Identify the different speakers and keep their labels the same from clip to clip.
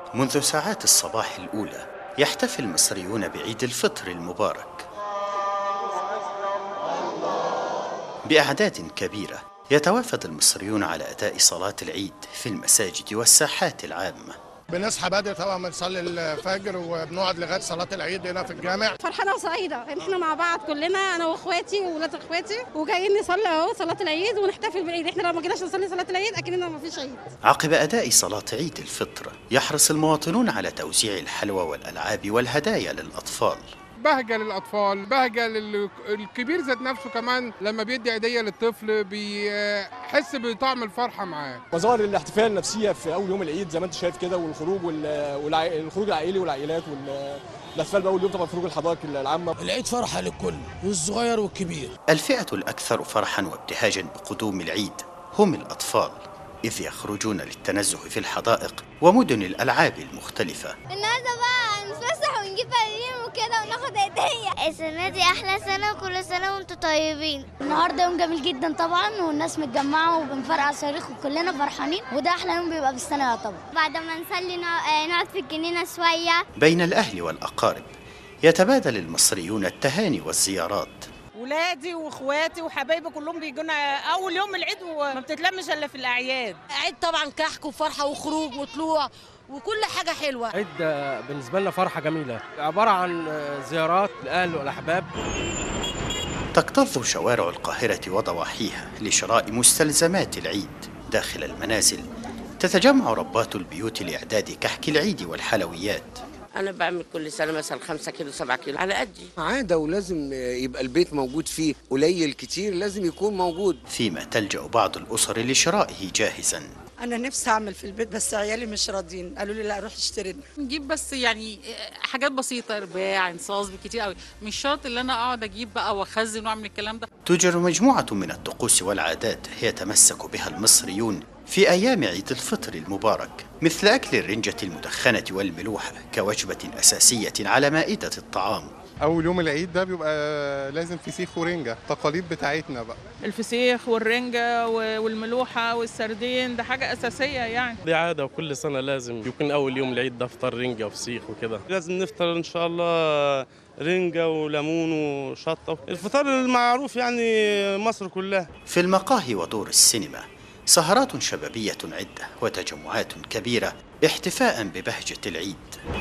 Speaker 1: منذ ساعات الصباح الأولى يحتفل المصريون بعيد الفطر المبارك بأعداد كبيرة يتوافد المصريون على أداء صلاة العيد في المساجد والساحات العامة
Speaker 2: بنصحى بدري طبعا بنصلي الفجر وبنقعد لغايه صلاه العيد هنا في الجامع
Speaker 3: فرحانه وسعيده احنا مع بعض كلنا انا واخواتي وولاد اخواتي وجايين نصلي اهو صلاه العيد ونحتفل بالعيد احنا لو ما جيناش نصلي صلاه العيد اكننا ما فيش عيد
Speaker 1: عقب أداء صلاة عيد الفطر يحرص المواطنون على توزيع الحلوى والألعاب والهدايا للأطفال
Speaker 4: بهجه للاطفال بهجه للكبير ذات نفسه كمان لما بيدي هديه للطفل بيحس بطعم الفرحه معاه
Speaker 5: مظاهر الاحتفال النفسيه في اول يوم العيد زي ما انت شايف كده والخروج والخروج العائلي والعائلات والاحتفال باول يوم طبعا خروج الحدائق العامه
Speaker 6: العيد فرحه للكل والصغير والكبير
Speaker 1: الفئة الأكثر فرحا وابتهاجا بقدوم العيد هم الأطفال إذ يخرجون للتنزه في الحدائق ومدن الألعاب المختلفة
Speaker 7: النهارده بقى نتفسح ونجيب بلالين وكده وناخد هديه
Speaker 8: السنة دي أحلى سنة وكل سنة وأنتم طيبين
Speaker 9: النهارده يوم جميل جدا طبعا والناس متجمعة وبنفرقع صواريخ وكلنا فرحانين وده أحلى يوم بيبقى في السنة يعتبر
Speaker 7: بعد ما نصلي نقعد في الجنينه شويه
Speaker 1: بين الأهل والأقارب يتبادل المصريون التهاني والزيارات
Speaker 10: ولادي واخواتي وحبايبي كلهم بيجونا اول يوم العيد وما بتتلمش الا في الاعياد
Speaker 6: عيد طبعا كحك وفرحه وخروج وطلوع وكل حاجه حلوه
Speaker 11: عيد بالنسبه لنا فرحه جميله عباره عن زيارات الاهل والاحباب
Speaker 1: تكتظ شوارع القاهرة وضواحيها لشراء مستلزمات العيد داخل المنازل تتجمع ربات البيوت لإعداد كحك العيد والحلويات
Speaker 12: أنا بعمل كل سنة مثلا 5 كيلو 7 كيلو على قدي
Speaker 13: عادة ولازم يبقى البيت موجود فيه قليل كتير لازم يكون موجود
Speaker 1: فيما تلجأ بعض الأسر لشرائه جاهزا
Speaker 14: انا نفسي اعمل في البيت بس عيالي مش راضيين قالوا لي لا روح اشتري
Speaker 15: نجيب بس يعني حاجات بسيطه رباع انصاص بالكتير قوي مش شرط ان انا اقعد اجيب بقى واخزن واعمل الكلام ده
Speaker 1: توجد مجموعه من الطقوس والعادات يتمسك بها المصريون في ايام عيد الفطر المبارك مثل اكل الرنجه المدخنه والملوحه كوجبه اساسيه على مائده الطعام
Speaker 4: اول يوم العيد ده بيبقى لازم فسيخ ورنجه التقاليد بتاعتنا بقى
Speaker 15: الفسيخ والرنجه والملوحه والسردين ده حاجه اساسيه يعني
Speaker 16: دي عاده وكل سنه لازم يكون اول يوم العيد ده فطار رنجه وفسيخ وكده لازم نفطر ان شاء الله رنجة وليمون وشطة الفطار المعروف يعني مصر كلها
Speaker 1: في المقاهي ودور السينما سهرات شبابية عدة وتجمعات كبيرة احتفاء ببهجة العيد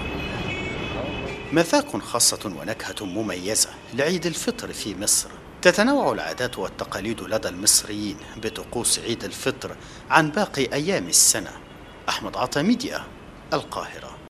Speaker 1: مذاق خاصة ونكهة مميزة لعيد الفطر في مصر تتنوع العادات والتقاليد لدى المصريين بطقوس عيد الفطر عن باقي أيام السنة أحمد عطا ميديا القاهرة